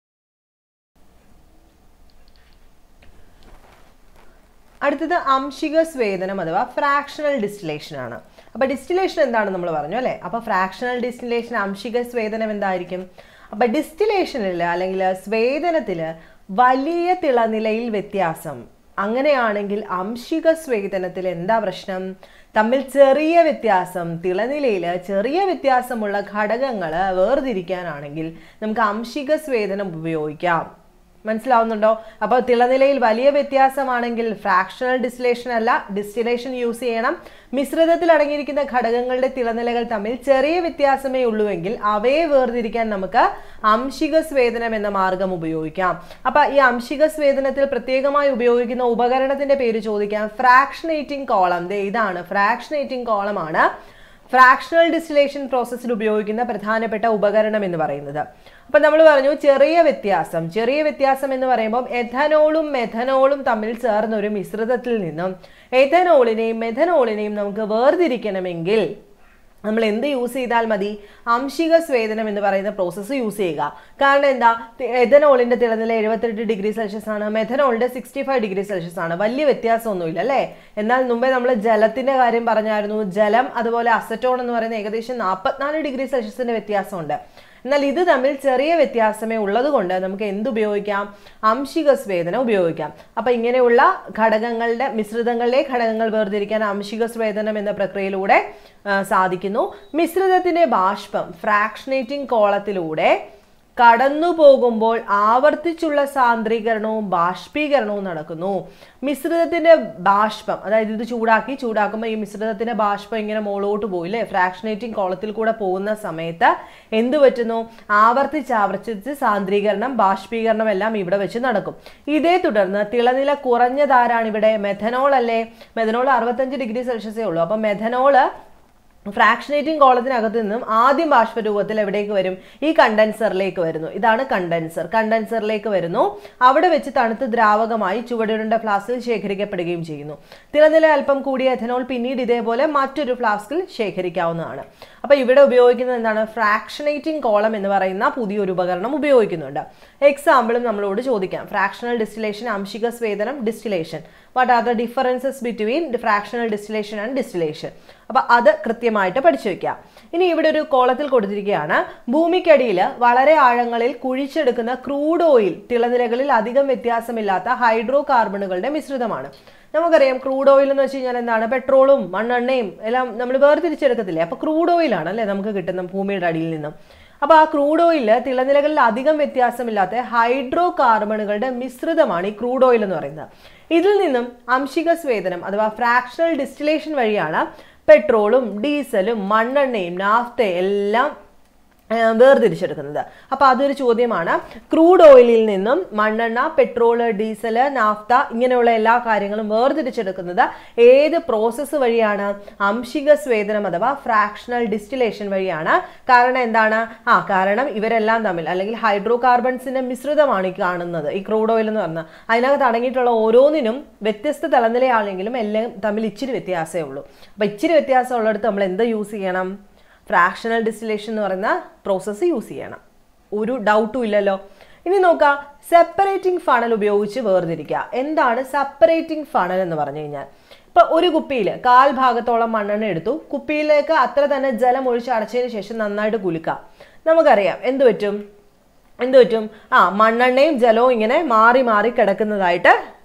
അടുത്തത് അംശിക സ്വേദനം അഥവാ ഫ്രാക്ഷണൽ ഡിസ്റ്റിലേഷൻ ആണ് അപ്പോൾ ഡിസ്റ്റിലേഷൻ എന്താണ് നമ്മൾ പറഞ്ഞു അല്ലേ അപ്പോൾ ഫ്രാക്ഷണൽ ഡിസ്റ്റിലേഷൻ അംശിക സ്വേദനം എന്തായിരിക്കും അപ്പോൾ ഡിസ്റ്റിലേഷനിൽ അല്ലെങ്കിൽ സ്വേദനത്തിൽ വലിയ തിളനിലയിൽ വ്യത്യാസം അങ്ങനെയാണെങ്കിൽ അംശിക സ്വേദനത്തിൽ എന്താ പ്രശ്നം തമ്മിൽ ചെറിയ വ്യത്യാസം തിളനിലയിൽ ചെറിയ വ്യത്യാസമുള്ള ഘടകങ്ങൾ വേർതിരിക്കാനാണെങ്കിൽ നമുക്ക് അംശിക സ്വേദനം ഉപയോഗിക്കാം മനസ്സിലാവുന്നുണ്ടോ അപ്പോൾ തിളനിലയിൽ വലിയ വ്യത്യാസമാണെങ്കിൽ ഫ്രാക്ഷണൽ ഡിസ്റ്റിലേഷൻ അല്ല ഡിസ്റ്റിലേഷൻ യൂസ് ചെയ്യണം മിശ്രിതത്തിൽ അടങ്ങിയിരിക്കുന്ന ഘടകങ്ങളുടെ തിളനിലകൾ തമ്മിൽ ചെറിയ വ്യത്യാസമേ ഉള്ളുവെങ്കിൽ അവയെ വേർതിരിക്കാൻ നമുക്ക് അംശിക സ്വേദനം എന്ന മാർഗം ഉപയോഗിക്കാം അപ്പൊ ഈ അംശിക സ്വേദനത്തിൽ പ്രത്യേകമായി ഉപയോഗിക്കുന്ന ഉപകരണത്തിന്റെ പേര് ചോദിക്കാം ഫ്രാക്ഷനേറ്റിംഗ് കോളം ദേ ഇതാണ് ഫ്രാക്ഷനേറ്റിംഗ് കോളം ആണ് ഫ്രാക്ഷണൽ ഡിസ്റ്റിലേഷൻ പ്രോസസ്സിൽ ഉപയോഗിക്കുന്ന പ്രധാനപ്പെട്ട ഉപകരണം എന്ന് പറയുന്നത് അപ്പം നമ്മൾ പറഞ്ഞു ചെറിയ വ്യത്യാസം ചെറിയ വ്യത്യാസം എന്ന് പറയുമ്പോൾ എഥനോളും മെഥനോളും തമ്മിൽ ചേർന്ന ഒരു മിശ്രിതത്തിൽ നിന്നും എഥനോളിനെയും മെഥനോളിനെയും നമുക്ക് വേർതിരിക്കണമെങ്കിൽ നമ്മൾ എന്ത് യൂസ് ചെയ്താൽ മതി അംശിക സ്വേദനം എന്ന് പറയുന്ന പ്രോസസ്സ് യൂസ് ചെയ്യുക കാരണം എന്താ എഥനോളിന്റെ തിളനില എഴുപത്തെട്ട് ഡിഗ്രി സെൽഷ്യസ് ആണ് മെഥനോളിന്റെ സിക്സ്റ്റി ഫൈവ് ഡിഗ്രി സെൽഷ്യസ് ആണ് വലിയ വ്യത്യാസമൊന്നുമില്ല അല്ലേ എന്നാൽ മുമ്പേ നമ്മൾ ജലത്തിന്റെ കാര്യം പറഞ്ഞായിരുന്നു ജലം അതുപോലെ അസറ്റോൺ എന്ന് പറയുന്ന ഏകദേശം നാൽപ്പത്തിനാല് ഡിഗ്രി സെൽഷ്യസിന്റെ വ്യത്യാസമുണ്ട് എന്നാൽ ഇത് തമ്മിൽ ചെറിയ വ്യത്യാസമേ ഉള്ളത് കൊണ്ട് നമുക്ക് എന്ത് ഉപയോഗിക്കാം അംശിക സ്വേദനം ഉപയോഗിക്കാം അപ്പൊ ഇങ്ങനെയുള്ള ഘടകങ്ങളുടെ മിശ്രിതങ്ങളിലെ ഘടകങ്ങൾ വേർതിരിക്കാൻ അംശിക സ്വേദനം എന്ന പ്രക്രിയയിലൂടെ ആ, സാധിക്കുന്നു മിശ്രിതത്തിന്റെ ബാഷ്പം ഫ്രാക്ഷനേറ്റിംഗ് കോളത്തിലൂടെ കടന്നു പോകുമ്പോൾ ആവർത്തിച്ചുള്ള സാന്ദ്രീകരണവും ബാഷ്പീകരണവും നടക്കുന്നു മിശ്രിതത്തിന്റെ ബാഷ്പം അതായത് ഇത് ചൂടാക്കി ചൂടാക്കുമ്പോൾ ഈ മിശ്രിതത്തിന്റെ ബാഷ്പം ഇങ്ങനെ മുകളോട്ട് പോയില്ലേ ഫ്രാക്ഷനേറ്റിംഗ് കോളത്തിൽ കൂടെ പോകുന്ന സമയത്ത് എന്ത് പറ്റുന്നു ആവർത്തിച്ച് ആവർത്തിച്ച് സാന്ദ്രീകരണം ബാഷ്പീകരണം എല്ലാം ഇവിടെ വെച്ച് നടക്കും ഇതേ തുടർന്ന് തിളനില കുറഞ്ഞതാരാണ് ഇവിടെ മെഥനോൾ അല്ലേ മെഥനോൾ അറുപത്തഞ്ച് ഡിഗ്രി സെൽഷ്യസേ ഉള്ളൂ അപ്പം മെഥനോള് ഫ്രാക്ഷനേറ്റിംഗ് കോളത്തിനകത്ത് നിന്നും ആദ്യം ബാഷ്പരൂപത്തിൽ എവിടേക്ക് വരും ഈ കണ്ടൻസറിലേക്ക് വരുന്നു ഇതാണ് കണ്ടൻസർ കണ്ടൻസറിലേക്ക് വരുന്നു അവിടെ വെച്ച് തണുത്ത് ദ്രാവകമായി ചുവടുരുണ്ട ഫ്ലാസ്കിൽ ശേഖരിക്കപ്പെടുകയും ചെയ്യുന്നു തിളനില അല്പം കൂടിയ എഥനോൾ പിന്നീട് ഇതേപോലെ മറ്റൊരു ഫ്ലാസ്കിൽ ശേഖരിക്കാവുന്നതാണ് അപ്പോൾ ഇവിടെ ഉപയോഗിക്കുന്നത് എന്താണ് ഫ്രാക്ഷനേറ്റിംഗ് കോളം എന്ന് പറയുന്ന പുതിയൊരു ഉപകരണം ഉപയോഗിക്കുന്നുണ്ട് എക്സാമ്പിളും നമ്മളോട് ചോദിക്കാം ഫ്രാക്ഷണൽ ഡിസ്റ്റിലേഷൻ അംശിക സ്വേദനം distillation what are the differences between fractional distillation and distillation അപ്പൊ അത് കൃത്യമായിട്ട് പഠിച്ചു വെക്കാം ഇനി ഇവിടെ ഒരു കോളത്തിൽ കൊടുത്തിരിക്കുകയാണ് ഭൂമിക്കടിയിൽ വളരെ ആഴങ്ങളിൽ കുഴിച്ചെടുക്കുന്ന ക്രൂഡ് ഓയിൽ തിളനിലകളിൽ അധികം വ്യത്യാസമില്ലാത്ത ഹൈഡ്രോ കാർബണുകളുടെ മിശ്രിതമാണ് നമുക്കറിയാം ക്രൂഡ് ഓയിൽ എന്ന് വെച്ച് കഴിഞ്ഞാൽ എന്താണ് പെട്രോളും മണ്ണെണ്ണയും എല്ലാം നമ്മൾ വേർതിരിച്ചെടുക്കത്തില്ലേ അപ്പൊ ക്രൂഡ് ഓയിലാണ് അല്ലേ നമുക്ക് കിട്ടുന്ന ഭൂമിയുടെ അടിയിൽ നിന്നും അപ്പോൾ ആ ക്രൂഡ് ഓയിൽ തിളനിലകളിൽ അധികം വ്യത്യാസമില്ലാത്ത ഹൈഡ്രോ കാർബണുകളുടെ മിശ്രിതമാണ് ഈ ക്രൂഡ് ഓയിൽ എന്ന് പറയുന്നത് ഇതിൽ നിന്നും അംശിക സ്വേദനം അഥവാ ഫ്രാക്ഷണൽ ഡിസ്റ്റിലേഷൻ വഴിയാണ് പെട്രോളും ഡീസലും മണ്ണെണ്ണയും നാഫ്ത എല്ലാം ആ, വേർതിരിച്ചെടുക്കുന്നത് അപ്പോൾ അതൊരു ചോദ്യമാണ് ക്രൂഡ് ഓയിലിൽ നിന്നും മണ്ണെണ്ണ പെട്രോൾ ഡീസൽ നാഫ്ത ഇങ്ങനെയുള്ള എല്ലാ കാര്യങ്ങളും വേർതിരിച്ചെടുക്കുന്നത് ഏത് പ്രോസസ്സ് വഴിയാണ് അംശിക സ്വേദനം അഥവാ ഫ്രാക്ഷണൽ ഡിസ്റ്റിലേഷൻ വഴിയാണ് കാരണം എന്താണ് ആ കാരണം ഇവരെല്ലാം തമ്മിൽ അല്ലെങ്കിൽ ഹൈഡ്രോ കാർബൺസിന്റെ മിശ്രിതമാണ് ഈ കാണുന്നത് ഈ ക്രൂഡ് ഓയിൽ എന്ന് പറഞ്ഞാൽ അതിനകത്ത് അടങ്ങിയിട്ടുള്ള ഓരോന്നിനും വ്യത്യസ്ത തലനിലയാണെങ്കിലും എല്ലാം തമ്മിൽ ഇച്ചിരി വ്യത്യാസമേ ഉള്ളൂ അപ്പോൾ ഇച്ചിരി വ്യത്യാസം ഉള്ളിടത്ത് നമ്മൾ എന്ത് യൂസ് ചെയ്യണം ഫ്രാക്ഷണൽ ഡിസ്റ്റിലേഷൻ എന്ന് പറയുന്ന പ്രോസസ്സ് യൂസ് ചെയ്യണം ഒരു ഡൗട്ടും ഇല്ലല്ലോ ഇനി നോക്കാം സെപ്പറേറ്റിംഗ് ഫണൽ ഉപയോഗിച്ച് വേർതിരിക്കുക എന്താണ് സെപ്പറേറ്റിംഗ് ഫണൽ എന്ന് പറഞ്ഞു കഴിഞ്ഞാൽ ഇപ്പൊ ഒരു കുപ്പിയിൽ കാൽ ഭാഗത്തോളം മണ്ണെണ്ണ എടുത്തു കുപ്പിയിലേക്ക് അത്ര തന്നെ ജലം ഒഴിച്ച് അടച്ചതിന് ശേഷം നന്നായിട്ട് കുലുക്കാം നമുക്കറിയാം എന്ത് പറ്റും എന്ത് പറ്റും ആ മണ്ണെണ്ണയും ജലവും ഇങ്ങനെ മാറി മാറി കിടക്കുന്നതായിട്ട്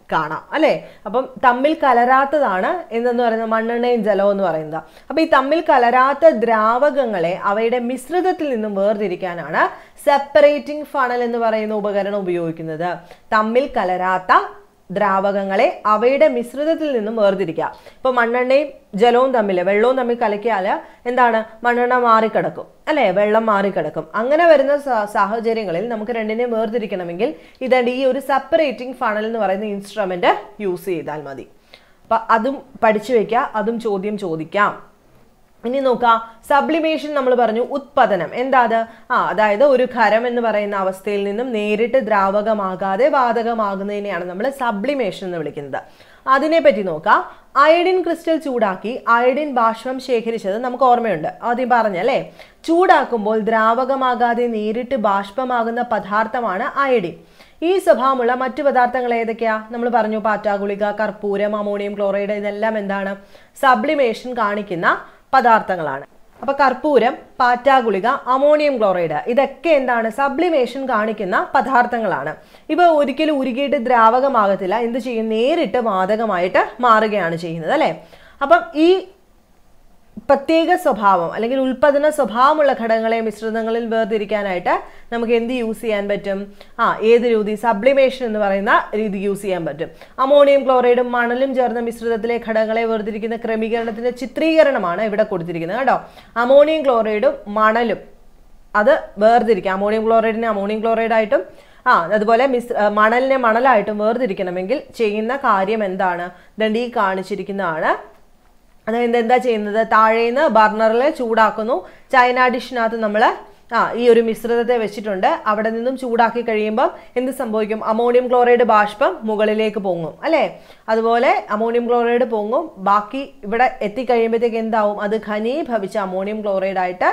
കാണാം അല്ലേ അപ്പം തമ്മിൽ കലരാത്തതാണ് എന്തെന്ന് പറയുന്നത് മണ്ണെണ്ണയും ജലവും എന്ന് പറയുന്നത് അപ്പം ഈ തമ്മിൽ കലരാത്ത ദ്രാവകങ്ങളെ അവയുടെ മിശ്രിതത്തിൽ നിന്നും വേർതിരിക്കാനാണ് സെപ്പറേറ്റിംഗ് ഫണൽ എന്ന് പറയുന്ന ഉപകരണം ഉപയോഗിക്കുന്നത് തമ്മിൽ കലരാത്ത ദ്രാവകങ്ങളെ അവയുടെ മിശ്രിതത്തിൽ നിന്നും വേർതിരിക്കുക ഇപ്പൊ മണ്ണെണ്ണയും ജലവും തമ്മിൽ വെള്ളവും തമ്മിൽ കലക്കിയാൽ എന്താണ് മണ്ണെണ്ണ മാറിക്കിടക്കും അല്ലേ വെള്ളം മാറിക്കിടക്കും അങ്ങനെ വരുന്ന സ- സാഹചര്യങ്ങളിൽ നമുക്ക് രണ്ടിനെയും വേർതിരിക്കണമെങ്കിൽ ഇതാണ്ട് ഈ ഒരു സെപ്പറേറ്റിംഗ് ഫണൽ എന്ന് പറയുന്ന ഇൻസ്ട്രുമെന്റ് യൂസ് ചെയ്താൽ മതി അപ്പൊ അതും പഠിച്ചു വെക്കുക അതും ചോദ്യം ചോദിക്കാം ഇനി നോക്കാം സബ്ലിമേഷൻ നമ്മൾ പറഞ്ഞു ഉത്പതനം എന്താ അത് ആ അതായത് ഒരു ഖരം എന്ന് പറയുന്ന അവസ്ഥയിൽ നിന്നും നേരിട്ട് ദ്രാവകമാകാതെ വാതകമാകുന്നതിനെയാണ് നമ്മൾ സബ്ലിമേഷൻ എന്ന് വിളിക്കുന്നത് അതിനെപ്പറ്റി നോക്കാം അയഡിൻ ക്രിസ്റ്റൽ ചൂടാക്കി അയഡിൻ ബാഷ്പം ശേഖരിച്ചത് നമുക്ക് ഓർമ്മയുണ്ട് ആദ്യം പറഞ്ഞല്ലേ ചൂടാക്കുമ്പോൾ ദ്രാവകമാകാതെ നേരിട്ട് ബാഷ്പമാകുന്ന പദാർത്ഥമാണ് അയഡിൻ ഈ സ്വഭാവമുള്ള മറ്റു പദാർത്ഥങ്ങൾ ഏതൊക്കെയാ നമ്മൾ പറഞ്ഞു പാറ്റാഗുളിക കർപ്പൂരം അമോണിയം ക്ലോറൈഡ് ഇതെല്ലാം എന്താണ് സബ്ലിമേഷൻ കാണിക്കുന്ന പദാർത്ഥങ്ങളാണ് അപ്പൊ കർപ്പൂരം പാറ്റാഗുളിക അമോണിയം ക്ലോറൈഡ് ഇതൊക്കെ എന്താണ് സബ്ലിമേഷൻ കാണിക്കുന്ന പദാർത്ഥങ്ങളാണ് ഇവ ഒരിക്കലും ഉരുകിയിട്ട് ദ്രാവകമാകത്തില്ല എന്ത് ചെയ്യും നേരിട്ട് വാതകമായിട്ട് മാറുകയാണ് ചെയ്യുന്നത് അല്ലെ അപ്പം ഈ പ്രത്യേക സ്വഭാവം അല്ലെങ്കിൽ ഉൽപ്പദന സ്വഭാവമുള്ള ഘടകങ്ങളെ മിശ്രിതങ്ങളിൽ വേർതിരിക്കാനായിട്ട് നമുക്ക് എന്ത് യൂസ് ചെയ്യാൻ പറ്റും ആ ഏത് രീതി സബ്ലിമേഷൻ എന്ന് പറയുന്ന രീതി യൂസ് ചെയ്യാൻ പറ്റും അമോണിയം ക്ലോറൈഡും മണലും ചേർന്ന മിശ്രിതത്തിലെ ഘടകങ്ങളെ വേർതിരിക്കുന്ന ക്രമീകരണത്തിന്റെ ചിത്രീകരണമാണ് ഇവിടെ കൊടുത്തിരിക്കുന്നത് കേട്ടോ അമോണിയം ക്ലോറൈഡും മണലും അത് വേർതിരിക്കാം അമോണിയം ക്ലോറൈഡിനെ അമോണിയം ക്ലോറൈഡായിട്ടും ആ അതുപോലെ മിസ് ആ, മണലിനെ മണലായിട്ടും വേർതിരിക്കണമെങ്കിൽ ചെയ്യുന്ന കാര്യം എന്താണ് ദണ്ട് ഈ കാണിച്ചിരിക്കുന്നതാണ് അതായത് എന്താ ചെയ്യുന്നത് താഴേന്ന് ബർണറിൽ ചൂടാക്കുന്നു ചൈന ഡിഷിനകത്ത് നമ്മൾ ആ ഈ ഒരു മിശ്രിതത്തെ വെച്ചിട്ടുണ്ട് അവിടെ നിന്നും ചൂടാക്കി കഴിയുമ്പോൾ എന്ത് സംഭവിക്കും അമോണിയം ക്ലോറൈഡ് ബാഷ്പം മുകളിലേക്ക് പൊങ്ങും അല്ലേ അതുപോലെ അമോണിയം ക്ലോറൈഡ് പൊങ്ങും ബാക്കി ഇവിടെ എത്തിക്കഴിയുമ്പോഴത്തേക്ക് എന്താവും അത് ഘനീഭവിച്ച അമോണിയം ക്ലോറൈഡ് ആയിട്ട്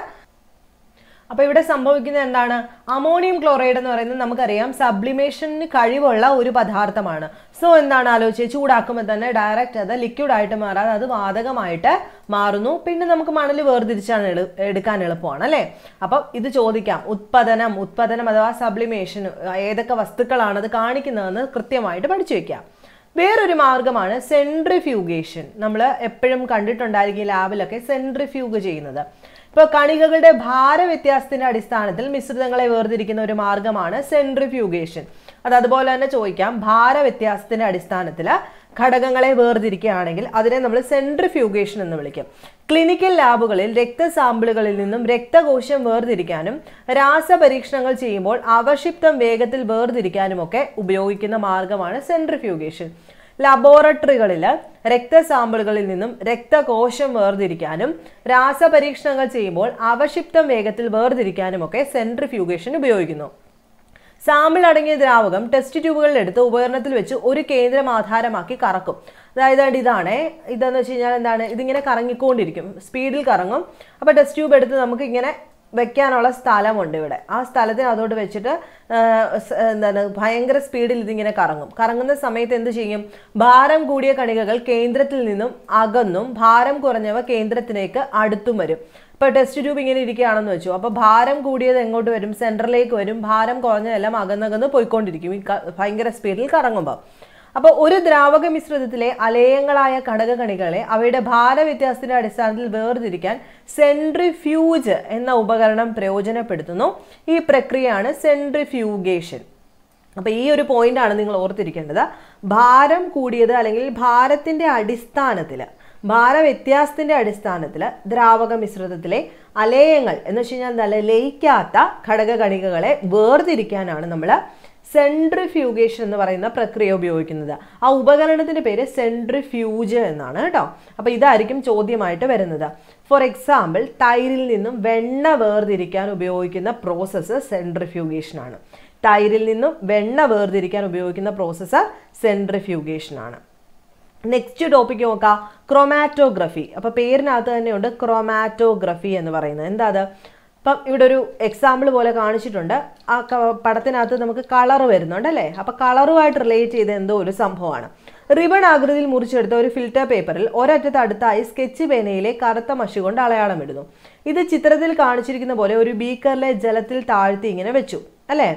അപ്പൊ ഇവിടെ സംഭവിക്കുന്നത് എന്താണ് അമോണിയം ക്ലോറൈഡ് എന്ന് പറയുന്നത് നമുക്കറിയാം സബ്ലിമേഷന് കഴിവുള്ള ഒരു പദാർത്ഥമാണ് സോ എന്താണ് ആലോചിച്ച് ചൂടാക്കുമ്പോൾ തന്നെ ഡയറക്റ്റ് അത് ലിക്വിഡ് ആയിട്ട് മാറാതെ അത് വാതകമായിട്ട് മാറുന്നു പിന്നെ നമുക്ക് മണൽ വേർതിരിച്ചാണ് എളു- എടുക്കാൻ എളുപ്പമാണ് അല്ലേ അപ്പം ഇത് ചോദിക്കാം ഉത്പതനം ഉത്പതനം അഥവാ സബ്ലിമേഷൻ ഏതൊക്കെ വസ്തുക്കളാണ് അത് കാണിക്കുന്നതെന്ന് കൃത്യമായിട്ട് പഠിച്ചു വെക്കാം വേറൊരു മാർഗമാണ് സെൻട്രിഫ്യൂഗേഷൻ നമ്മൾ എപ്പോഴും കണ്ടിട്ടുണ്ടായിരിക്കും ഈ ലാബിലൊക്കെ സെൻട്രിഫ്യൂഗ് ചെയ്യുന്നത് ഇപ്പോൾ കണികകളുടെ ഭാരവ്യത്യാസത്തിന്റെ അടിസ്ഥാനത്തിൽ മിശ്രിതങ്ങളെ വേർതിരിക്കുന്ന ഒരു മാർഗമാണ് സെൻട്രിഫ്യൂഗേഷൻ അത് അതുപോലെ തന്നെ ചോദിക്കാം ഭാരവ്യത്യാസത്തിന്റെ അടിസ്ഥാനത്തിൽ ഘടകങ്ങളെ വേർതിരിക്കുകയാണെങ്കിൽ അതിനെ നമ്മൾ സെൻട്രിഫ്യൂഗേഷൻ എന്ന് വിളിക്കും ക്ലിനിക്കൽ ലാബുകളിൽ രക്തസാമ്പിളുകളിൽ നിന്നും രക്തകോശം വേർതിരിക്കാനും രാസപരീക്ഷണങ്ങൾ ചെയ്യുമ്പോൾ അവക്ഷിപ്തം വേഗത്തിൽ വേർതിരിക്കാനുമൊക്കെ ഉപയോഗിക്കുന്ന മാർഗമാണ് സെൻട്രിഫ്യൂഗേഷൻ ലബോറട്ടറികളിൽ രക്തസാമ്പിളുകളിൽ നിന്നും രക്തകോശം വേർതിരിക്കാനും രാസപരീക്ഷണങ്ങൾ ചെയ്യുമ്പോൾ അവക്ഷിപ്തം വേഗത്തിൽ വേർതിരിക്കാനുമൊക്കെ സെൻട്രിഫ്യൂഗേഷൻ ഉപയോഗിക്കുന്നു സാമ്പിൾ അടങ്ങിയ ദ്രാവകം ടെസ്റ്റ് ട്യൂബുകളിൽ എടുത്ത് ഉപകരണത്തിൽ വെച്ച് ഒരു കേന്ദ്രം ആധാരമാക്കി കറക്കും അതായത് ദാണ്ട് ഇതാണേ ഇതെന്ന് വെച്ച് കഴിഞ്ഞാൽ എന്താണ് ഇതിങ്ങനെ കറങ്ങിക്കൊണ്ടിരിക്കും സ്പീഡിൽ കറങ്ങും അപ്പോൾ ടെസ്റ്റ് ട്യൂബ് എടുത്ത് നമുക്ക് ഇങ്ങനെ വെക്കാനുള്ള സ്ഥലമുണ്ട് ഇവിടെ ആ സ്ഥലത്തിന് അതോട്ട് വെച്ചിട്ട് ആ, സ് എന്താണ് ഭയങ്കര സ്പീഡിൽ ഇതിങ്ങനെ കറങ്ങും കറങ്ങുന്ന സമയത്ത് എന്ത് ചെയ്യും ഭാരം കൂടിയ കണികകൾ കേന്ദ്രത്തിൽ നിന്നും അകന്നും ഭാരം കുറഞ്ഞവ കേന്ദ്രത്തിലേക്ക് അടുത്തും വരും ഇപ്പോൾ ടെസ്റ്റ് ട്യൂബ് ഇങ്ങനെ ഇരിക്കുകയാണെന്ന് വെച്ചു അപ്പോൾ ഭാരം കൂടിയത് എങ്ങോട്ട് വരും സെൻറ്ററിലേക്ക് വരും ഭാരം കുറഞ്ഞതെല്ലാം അകന്നകന്ന് പോയിക്കൊണ്ടിരിക്കും ഈ ക- ഭയങ്കര സ്പീഡിൽ കറങ്ങുമ്പോൾ അപ്പോൾ ഒരു ദ്രാവക മിശ്രിതത്തിലെ അലേയങ്ങളായ ഘടകകണികളെ അവയുടെ ഭാരവ്യത്യാസത്തിന്റെ അടിസ്ഥാനത്തിൽ വേർതിരിക്കാൻ സെൻട്രിഫ്യൂജ് എന്ന ഉപകരണം പ്രയോജനപ്പെടുത്തുന്നു ഈ പ്രക്രിയയാണ് സെൻട്രിഫ്യൂഗേഷൻ അപ്പോൾ ഈ ഒരു പോയിന്റ് ആണ് നിങ്ങൾ ഓർത്തിരിക്കേണ്ടത് ഭാരം കൂടിയത് അല്ലെങ്കിൽ ഭാരത്തിന്റെ അടിസ്ഥാനത്തിൽ ഭാരവ്യത്യാസത്തിന്റെ അടിസ്ഥാനത്തിൽ ദ്രാവക മിശ്രിതത്തിലെ അലേയങ്ങൾ എന്ന് വെച്ച് കഴിഞ്ഞാൽ നല്ല ലയിക്കാത്ത ഘടകകണികകളെ വേർതിരിക്കാനാണ് നമ്മൾ സെൻട്രിഫ്യൂഗേഷൻ എന്ന് പറയുന്ന പ്രക്രിയ ഉപയോഗിക്കുന്നത് ആ ഉപകരണത്തിന്റെ പേര് സെൻട്രിഫ്യൂജ് എന്നാണ് കേട്ടോ അപ്പോൾ ഇതായിരിക്കും ചോദ്യമായിട്ട് വരുന്നത് ഫോർ എക്സാമ്പിൾ തൈരിൽ നിന്നും വെണ്ണ വേർതിരിക്കാൻ ഉപയോഗിക്കുന്ന പ്രോസസ്സ് സെൻട്രിഫ്യൂഗേഷൻ ആണ് തൈരിൽ നിന്നും വെണ്ണ വേർതിരിക്കാൻ ഉപയോഗിക്കുന്ന പ്രോസസ്സ് സെൻട്രിഫ്യൂഗേഷൻ ആണ് നെക്സ്റ്റ് ടോപ്പിക്ക് നോക്കാം ക്രൊമാറ്റോഗ്രഫി അപ്പോൾ പേരിനകത്ത് തന്നെയുണ്ട് ക്രൊമാറ്റോഗ്രഫി എന്ന് പറയുന്നത് എന്താ അത് അപ്പം ഇവിടെ ഒരു എക്സാമ്പിൾ പോലെ കാണിച്ചിട്ടുണ്ട് ആ ക- പടത്തിനകത്ത് നമുക്ക് കളർ വരുന്നുണ്ട് അല്ലേ അപ്പോൾ കളറുമായിട്ട് റിലേറ്റ് ചെയ്ത എന്തോ ഒരു സംഭവമാണ് റിബൺ ആകൃതിയിൽ മുറിച്ചെടുത്ത ഒരു ഫിൽറ്റർ പേപ്പറിൽ ഒരറ്റത്ത് അടുത്തായി സ്കെച്ച് പേനയിലെ കറുത്ത മഷി കൊണ്ട് അളയാളം ഇടുന്നു ഇത് ചിത്രത്തിൽ കാണിച്ചിരിക്കുന്ന പോലെ ഒരു ബീക്കറിലെ ജലത്തിൽ താഴ്ത്തി ഇങ്ങനെ വെച്ചു അല്ലേ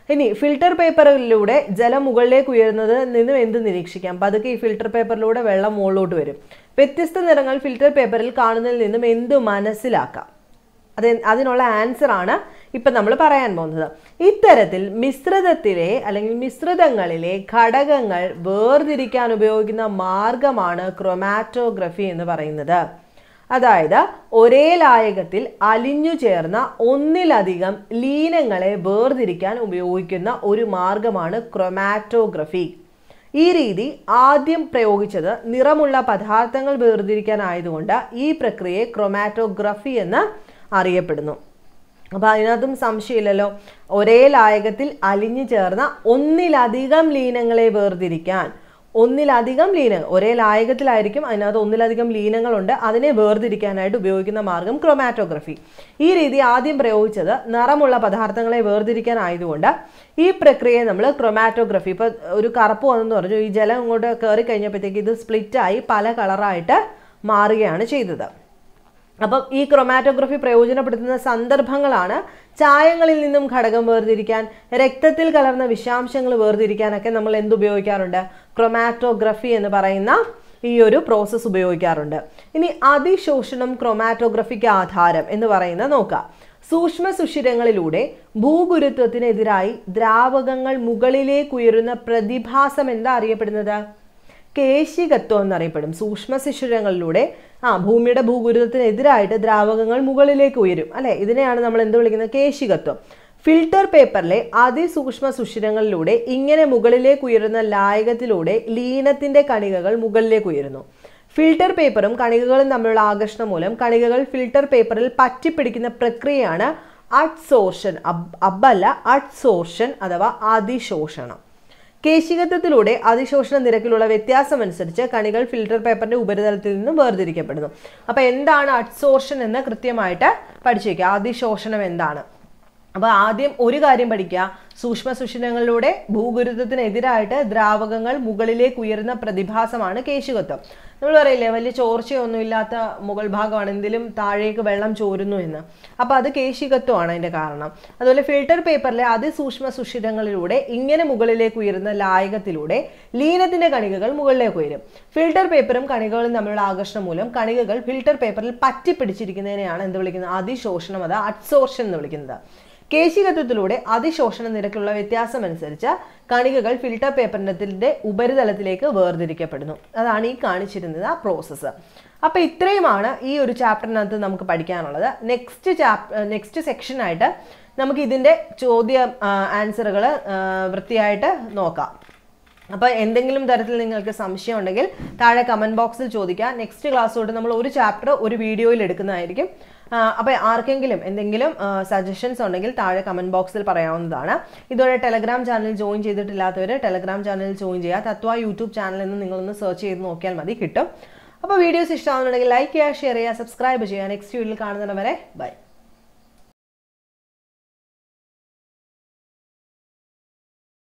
ഇനി ഫിൽട്ടർ പേപ്പറിലൂടെ ജലം മുകളിലേക്ക് ഉയരുന്നത് നിന്നും എന്ത് നിരീക്ഷിക്കാം പതുക്കെ ഈ ഫിൽട്ടർ പേപ്പറിലൂടെ വെള്ളം മുകളിലോട്ട് വരും വ്യത്യസ്ത നിറങ്ങൾ ഫിൽട്ടർ പേപ്പറിൽ കാണുന്നതിൽ നിന്നും എന്ത് മനസ്സിലാക്കാം അത് അതിനുള്ള ആൻസർ ആണ് ഇപ്പം നമ്മൾ പറയാൻ പോകുന്നത് ഇത്തരത്തിൽ മിശ്രിതത്തിലെ അല്ലെങ്കിൽ മിശ്രിതങ്ങളിലെ ഘടകങ്ങൾ വേർതിരിക്കാൻ ഉപയോഗിക്കുന്ന മാർഗമാണ് ക്രൊമാറ്റോഗ്രഫി എന്ന് പറയുന്നത് അതായത് ഒരേ ലായകത്തിൽ അലിഞ്ഞു ചേർന്ന ഒന്നിലധികം ലീനങ്ങളെ വേർതിരിക്കാൻ ഉപയോഗിക്കുന്ന ഒരു മാർഗമാണ് ക്രൊമാറ്റോഗ്രഫി ഈ രീതി ആദ്യം പ്രയോഗിച്ചത് നിറമുള്ള പദാർത്ഥങ്ങൾ വേർതിരിക്കാനായതുകൊണ്ട് ഈ പ്രക്രിയയെ ക്രൊമാറ്റോഗ്രഫി എന്ന് അറിയപ്പെടുന്നു അപ്പോൾ അതിനകത്തും സംശയമില്ലല്ലോ ഒരേ ലായകത്തിൽ അലിഞ്ഞു ചേർന്ന ഒന്നിലധികം ലീനങ്ങളെ വേർതിരിക്കാൻ ഒന്നിലധികം ലീനങ്ങൾ ഒരേ ലായകത്തിലായിരിക്കും അതിനകത്ത് ഒന്നിലധികം ലീനങ്ങളുണ്ട് അതിനെ വേർതിരിക്കാനായിട്ട് ഉപയോഗിക്കുന്ന മാർഗം ക്രൊമാറ്റോഗ്രഫി ഈ രീതി ആദ്യം പ്രയോഗിച്ചത് നിറമുള്ള പദാർത്ഥങ്ങളെ വേർതിരിക്കാനായതുകൊണ്ട് ഈ പ്രക്രിയയെ നമ്മൾ ക്രൊമാറ്റോഗ്രഫി ഇപ്പോൾ ഒരു കറുപ്പ് വന്നെന്ന് പറഞ്ഞു ഈ ജലം ഇങ്ങോട്ട് കയറി കഴിഞ്ഞപ്പോഴത്തേക്ക് ഇത് സ്പ്ലിറ്റായി പല കളറായിട്ട് മാറുകയാണ് ചെയ്തത് അപ്പം ഈ ക്രൊമാറ്റോഗ്രഫി പ്രയോജനപ്പെടുത്തുന്ന സന്ദർഭങ്ങളാണ് ചായങ്ങളിൽ നിന്നും ഘടകം വേർതിരിക്കാൻ രക്തത്തിൽ കലർന്ന വിഷാംശങ്ങൾ വേർതിരിക്കാനൊക്കെ നമ്മൾ എന്ത് ഉപയോഗിക്കാറുണ്ട് ക്രൊമാറ്റോഗ്രഫി എന്ന് പറയുന്ന ഈ ഒരു പ്രോസസ്സ് ഉപയോഗിക്കാറുണ്ട് ഇനി അതിശോഷണം ക്രൊമാറ്റോഗ്രഫിക്ക് ആധാരം എന്ന് പറയുന്നത് നോക്കാം സൂക്ഷ്മ സുഷിരങ്ങളിലൂടെ ഭൂഗുരുത്വത്തിനെതിരായി ദ്രാവകങ്ങൾ മുകളിലേക്ക് ഉയരുന്ന പ്രതിഭാസം എന്താ അറിയപ്പെടുന്നത് കേശികത്വം എന്നറിയപ്പെടും സൂക്ഷ്മ ശിശുരങ്ങളിലൂടെ ആ ഭൂമിയുടെ ഭൂഗുരുത്വത്തിനെതിരായിട്ട് ദ്രാവകങ്ങൾ മുകളിലേക്ക് ഉയരും അല്ലെ ഇതിനെയാണ് നമ്മൾ എന്ത് വിളിക്കുന്നത് കേശികത്വം ഫിൽട്ടർ പേപ്പറിലെ അതിസൂക്ഷ്മ സുഷിരങ്ങളിലൂടെ ഇങ്ങനെ മുകളിലേക്ക് ഉയരുന്ന ലായകത്തിലൂടെ ലീനത്തിന്റെ കണികകൾ മുകളിലേക്ക് ഉയരുന്നു ഫിൽട്ടർ പേപ്പറും കണികകളും തമ്മിലുള്ള ആകർഷണം മൂലം കണികകൾ ഫിൽട്ടർ പേപ്പറിൽ പറ്റിപ്പിടിക്കുന്ന പ്രക്രിയയാണ് അഡ്സോർഷൻ അബ്ബല്ല അഡ്സോർഷൻ അഥവാ അതിശോഷണം കേശികത്വത്തിലൂടെ അതിശോഷണ നിരക്കിലുള്ള വ്യത്യാസമനുസരിച്ച് കണികൾ ഫിൽട്ടർ പേപ്പറിന്റെ ഉപരിതലത്തിൽ നിന്നും വേർതിരിക്കപ്പെടുന്നു അപ്പോൾ എന്താണ് അഡ്സോർഷൻ എന്ന് കൃത്യമായിട്ട് പഠിച്ചേക്കുക അതിശോഷണം എന്താണ് അപ്പോൾ ആദ്യം ഒരു കാര്യം പഠിക്കുക സൂക്ഷ്മ സുഷിരങ്ങളിലൂടെ ഭൂഗുരുത്വത്തിനെതിരായിട്ട് ദ്രാവകങ്ങൾ മുകളിലേക്ക് ഉയരുന്ന പ്രതിഭാസമാണ് കേശികത്വം നമ്മൾ പറയില്ലേ വലിയ ചോർച്ചയൊന്നുമില്ലാത്ത മുകൾ ഭാഗമാണ് എന്തിലും താഴേക്ക് വെള്ളം ചോരുന്നു എന്ന് അപ്പോൾ അത് കേശികത്വമാണ് അതിൻ്റെ കാരണം അതുപോലെ ഫിൽട്ടർ പേപ്പറിലെ അതിസൂക്ഷ്മ സുഷിരങ്ങളിലൂടെ ഇങ്ങനെ മുകളിലേക്ക് ഉയരുന്ന ലായകത്തിലൂടെ ലീനത്തിന്റെ കണികകൾ മുകളിലേക്ക് ഉയരും ഫിൽട്ടർ പേപ്പറും കണികകളും തമ്മിലുള്ള ആകർഷണം മൂലം കണികകൾ ഫിൽട്ടർ പേപ്പറിൽ പറ്റിപ്പിടിച്ചിരിക്കുന്നതിനെയാണ് എന്ത് വിളിക്കുന്നത് അതിശോഷണം അത് അഡ്സോർഷൻ എന്ന് വിളിക്കുന്നത് കേശികത്വത്തിലൂടെ അതിശോഷണ നിരക്കുള്ള വ്യത്യാസം അനുസരിച്ച് കണികകൾ ഫിൽട്ടർ പേപ്പറിന്റെ ഉപരിതലത്തിലേക്ക് വേർതിരിക്കപ്പെടുന്നു അതാണ് ഈ കാണിച്ചിരുന്നത് ആ പ്രോസസ്സ് അപ്പോൾ ഇത്രയുമാണ് ഈ ഒരു ചാപ്റ്ററിനകത്ത് നമുക്ക് പഠിക്കാനുള്ളത് നെക്സ്റ്റ് ചാപ്റ്റർ നെക്സ്റ്റ് സെക്ഷനായിട്ട് നമുക്ക് ഇതിൻ്റെ ചോദ്യ ആൻസറുകൾ വൃത്തിയായിട്ട് നോക്കാം അപ്പോൾ എന്തെങ്കിലും തരത്തിൽ നിങ്ങൾക്ക് സംശയം ഉണ്ടെങ്കിൽ താഴെ കമൻറ്റ് ബോക്സിൽ ചോദിക്കുക നെക്സ്റ്റ് ക്ലാസ് തൊട്ട് നമ്മൾ ഒരു ചാപ്റ്റർ ഒരു വീഡിയോയിൽ എടുക്കുന്നതായിരിക്കും അപ്പോൾ ആർക്കെങ്കിലും എന്തെങ്കിലും സജഷൻസ് ഉണ്ടെങ്കിൽ താഴെ കമൻറ്റ് ബോക്സിൽ പറയാവുന്നതാണ് ഇതോടെ ടെലഗ്രാം ചാനൽ ജോയിൻ ചെയ്തിട്ടില്ലാത്തവർ ടെലഗ്രാം ചാനൽ ജോയിൻ ചെയ്യുക തത്വ യൂട്യൂബ് ചാനൽ എന്ന് നിങ്ങളൊന്ന് സെർച്ച് ചെയ്ത് നോക്കിയാൽ മതി കിട്ടും അപ്പോൾ വീഡിയോസ് ഇഷ്ടമാകുന്നുണ്ടെങ്കിൽ ലൈക്ക് ചെയ്യുക ഷെയർ ചെയ്യുക സബ്സ്ക്രൈബ് ചെയ്യുക നെക്സ്റ്റ് വീഡിയോയിൽ കാണുന്നവരെ ബൈ